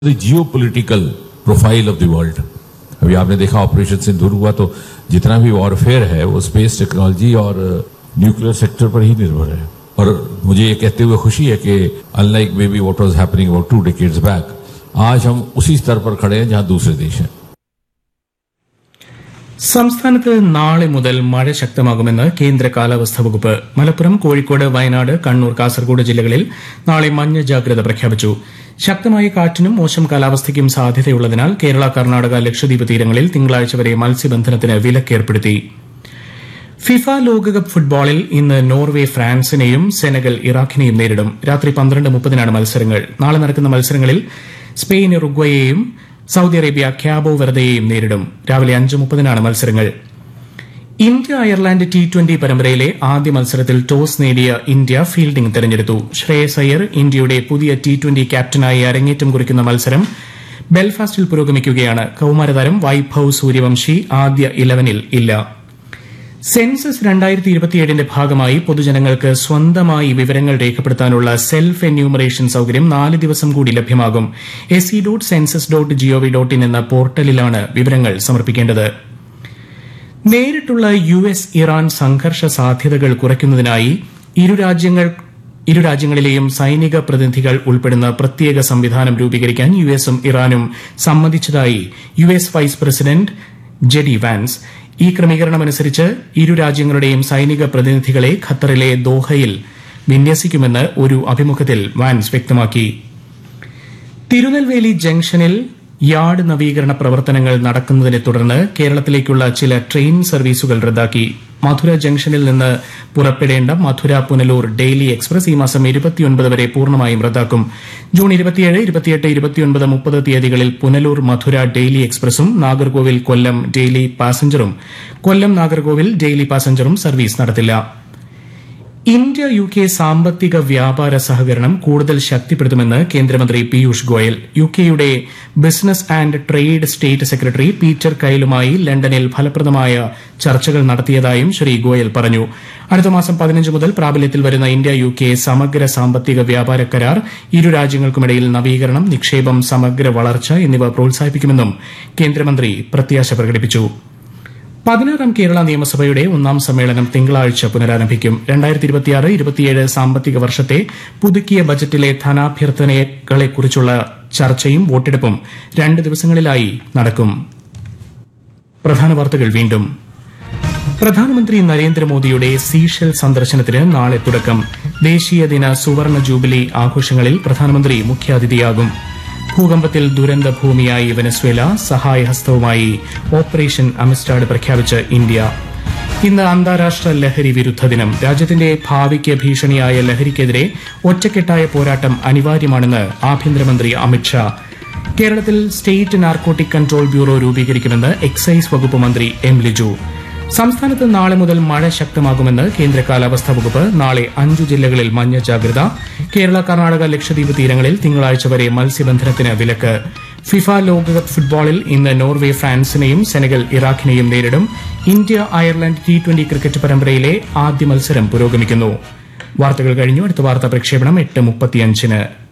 the geopolitical profile of the world. अभी आपने देखा ऑपरेशन सिंदूर हुआ तो जितना भी वॉरफेयर है वो स्पेस टेक्नोलॉजी और न्यूक्लियर सेक्टर पर ही निर्भर है और मुझे ये कहते हुए खुशी है कि unlike maybe what was happening about two decades back आज हम उसी स्तर पर खड़े हैं जहां दूसरे देश हैं സംസ്ഥാനത്ത് നാളെ മുതൽ മഴ ശക്തമാകുമെന്ന് കേന്ദ്ര കാലാവസ്ഥാ വകുപ്പ് മലപ്പുറം കോഴിക്കോട് വയനാട് കണ്ണൂർ കാസർഗോഡ് ജില്ലകളിൽ നാളെ മഞ്ഞ ജാഗ്രത പ്രഖ്യാപിച്ചു ശക്തമായ കാറ്റിനും മോശം കാലാവസ്ഥയ്ക്കും സാധ്യതയുള്ളതിനാൽ കേരള കർണാടക ലക്ഷദ്വീപ് തീരങ്ങളിൽ തിങ്കളാഴ്ച വരെ മത്സ്യബന്ധനത്തിന് വിലക്കേർപ്പെടുത്തി ഫിഫ ലോകകപ്പ് ഫുട്ബോളിൽ ഇന്ന് നോർവേ ഫ്രാൻസിനെയും സെനഗൽ ഇറാഖിനെയും നേരിടും രാത്രി പന്ത്രണ്ട് മുപ്പതിനാണ് മത്സരങ്ങൾ നാളെ നടക്കുന്ന മത്സരങ്ങളിൽ സ്പെയിൻ ഉറുഗ്വയെയും സൌദി അറേബ്യ ക്യാബോ വെർദയെയും നേരിടും രാവിലെ അഞ്ച് മുപ്പതിനാണ് മത്സരങ്ങൾ ഇന്ത്യ അയർലാൻഡ് ടി ട്വന്റി പരമ്പരയിലെ ആദ്യ മത്സരത്തിൽ ടോസ് നേടിയ ഇന്ത്യ ഫീൽഡിംഗ് തെരഞ്ഞെടുത്തു ശ്രേയസ് അയ്യർ ഇന്ത്യയുടെ പുതിയ ടി ട്വന്റി ക്യാപ്റ്റനായി അരങ്ങേറ്റം കുറിക്കുന്ന മത്സരം ബെൽഫാസ്റ്റിൽ പുരോഗമിക്കുകയാണ് കൌമാരതാരം വൈഭവ് സൂര്യവംശി ആദ്യ ഇലവനിൽ ഇല്ല സെൻസസ് രണ്ടായിരത്തി ഇരുപത്തിയേഴിന്റെ ഭാഗമായി പൊതുജനങ്ങൾക്ക് സ്വന്തമായി വിവരങ്ങൾ രേഖപ്പെടുത്താനുള്ള സെൽഫ് എന്യൂമറേഷൻ സൌകര്യം നാല് ദിവസം കൂടി ലഭ്യമാകും S C dot census dot G O V dot in എന്ന പോർട്ടലിലാണ് വിവരങ്ങൾ സമർപ്പിക്കേണ്ടത് നേരിട്ടുള്ള യു എസ് ഇറാൻ സംഘർഷ സാധ്യതകൾ കുറയ്ക്കുന്നതിനായി ഇരു രാജ്യങ്ങൾ ഇരു രാജ്യങ്ങളിലെയും സൈനിക പ്രതിനിധികൾ ഉൾപ്പെടുന്ന പ്രത്യേക സംവിധാനം രൂപീകരിക്കാൻ യു എസും ഇറാനും സമ്മതിച്ചതായി U S vice president JD Vance ഈ ക്രമീകരണമനുസരിച്ച് ഇരു രാജ്യങ്ങളുടെയും സൈനിക പ്രതിനിധികളെ ഖത്തറിലെ ദോഹയിൽ വിന്യസിക്കുമെന്ന് ഒരു അഭിമുഖത്തിൽ വാൻസ് വ്യക്തമാക്കി തിരുനെൽവേലി ജംഗ്ഷനിൽ യാർഡ് നവീകരണ പ്രവർത്തനങ്ങൾ നടക്കുന്നതിനെ തുടർന്ന് കേരളത്തിലേക്കുള്ള ചില ട്രെയിൻ സർവീസുകൾ റദ്ദാക്കി മധുര ജംഗ്ഷനിൽ നിന്ന് പുറപ്പെടേണ്ട മധുര പുനലൂർ ഡെയിലി എക്സ്പ്രസ് ഈ മാസം ഇരുപത്തിയൊൻപത് വരെ പൂർണ്ണമായും റദ്ദാക്കും ജൂൺ ഇരുപത്തിയേഴ് ഇരുപത്തിയെട്ട് ഇരുപത്തിയൊൻപത് മുപ്പത് തീയതികളിൽ പുനലൂർ മധുര ഡെയിലി എക്സ്പ്രസും നാഗർകോവിൽ കൊല്ലം ഡെയിലി പാസഞ്ചറും കൊല്ലം നാഗർകോവിൽ ഡെയിലി പാസഞ്ചറും സർവീസ് നടത്തില്ല ഇന്ത്യ യു കെ സാമ്പത്തിക വ്യാപാര സഹകരണം കൂടുതൽ ശക്തിപ്പെടുത്തുമെന്ന് കേന്ദ്രമന്ത്രി പീയൂഷ് ഗോയൽ യു കെയുടെ business and trade state secretary Peter കൈലുമായി ലണ്ടനിൽ ഫലപ്രദമായ ചർച്ചകൾ നടത്തിയതായും ശ്രീ ഗോയൽ പറഞ്ഞു അടുത്ത മാസം പതിനഞ്ച് മുതൽ പ്രാബല്യത്തിൽ വരുന്ന ഇന്ത്യ യു കെ സമഗ്ര സാമ്പത്തിക വ്യാപാര കരാർ ഇരു രാജ്യങ്ങൾക്കുമിടയിൽ നവീകരണം നിക്ഷേപം സമഗ്ര വളർച്ച എന്നിവ പ്രോത്സാഹിപ്പിക്കുമെന്നും കേന്ദ്രമന്ത്രി പ്രത്യാശ പ്രകടിപ്പിച്ചു പതിനാറാം കേരള നിയമസഭയുടെ ഒന്നാം സമ്മേളനം തിങ്കളാഴ്ച പുനരാരംഭിക്കും രണ്ടായിരത്തി ഇരുപത്തിയാറ് ഇരുപത്തിയേഴ് സാമ്പത്തിക വർഷത്തെ പുതുക്കിയ ബജറ്റിലെ ധനാഭ്യർത്ഥനകളെക്കുറിച്ചുള്ള ചർച്ചയും വോട്ടെടുപ്പും രണ്ട് ദിവസങ്ങളിലായി നടക്കും പ്രധാന വാർത്തകൾ വീണ്ടും പ്രധാനമന്ത്രി നരേന്ദ്രമോദിയുടെ സീഷെൽ സന്ദർശനത്തിന് നാളെ തുടക്കം ദേശീയ ദിന സുവർണ ജൂബിലി ആഘോഷങ്ങളിൽ പ്രധാനമന്ത്രി മുഖ്യാതിഥിയാകും ഭൂകമ്പത്തിൽ ദുരന്ത ഭൂമിയായി വെനസ്വേല സഹായഹസ്തവുമായി ഓപ്പറേഷൻ അമിസ്റ്റാഡ് പ്രഖ്യാപിച്ച് ഇന്ത്യ ഇന്ന് അന്താരാഷ്ട്ര ലഹരി വിരുദ്ധ ദിനം രാജ്യത്തിന്റെ ഭാവിക്ക് ഭീഷണിയായ ലഹരിക്കെതിരെ ഒറ്റക്കെട്ടായ പോരാട്ടം അനിവാര്യമാണെന്ന് ആഭ്യന്തരമന്ത്രി അമിത്ഷാ കേരളത്തിൽ സ്റ്റേറ്റ് നാർക്കോട്ടിക് കൺട്രോൾ ബ്യൂറോ രൂപീകരിക്കുമെന്ന് എക്സൈസ് വകുപ്പ് മന്ത്രി എം ലിജു സംസ്ഥാനത്ത് നാളെ മുതൽ മഴ ശക്തമാകുമെന്ന് കേന്ദ്ര കാലാവസ്ഥാ വകുപ്പ് നാളെ അഞ്ചു ജില്ലകളിൽ മഞ്ഞ ജാഗ്രത കേരള കർണാടക ലക്ഷദ്വീപ് തീരങ്ങളിൽ തിങ്കളാഴ്ച വരെ മത്സ്യബന്ധനത്തിന് വിലക്ക് ഫിഫ ലോകകപ്പ് ഫുട്ബോളിൽ ഇന്ന് നോർവേ ഫ്രാൻസിനെയും സെനഗൽ ഇറാഖിനെയും നേരിടും India Ireland T twenty cricket പരമ്പരയിലെ ആദ്യ മത്സരം പുരോഗമിക്കുന്നു വാർത്തകൾ കഴിഞ്ഞു അടുത്ത വാർത്താ പ്രക്ഷേപണം എട്ട് മുപ്പത്തിയഞ്ചിന്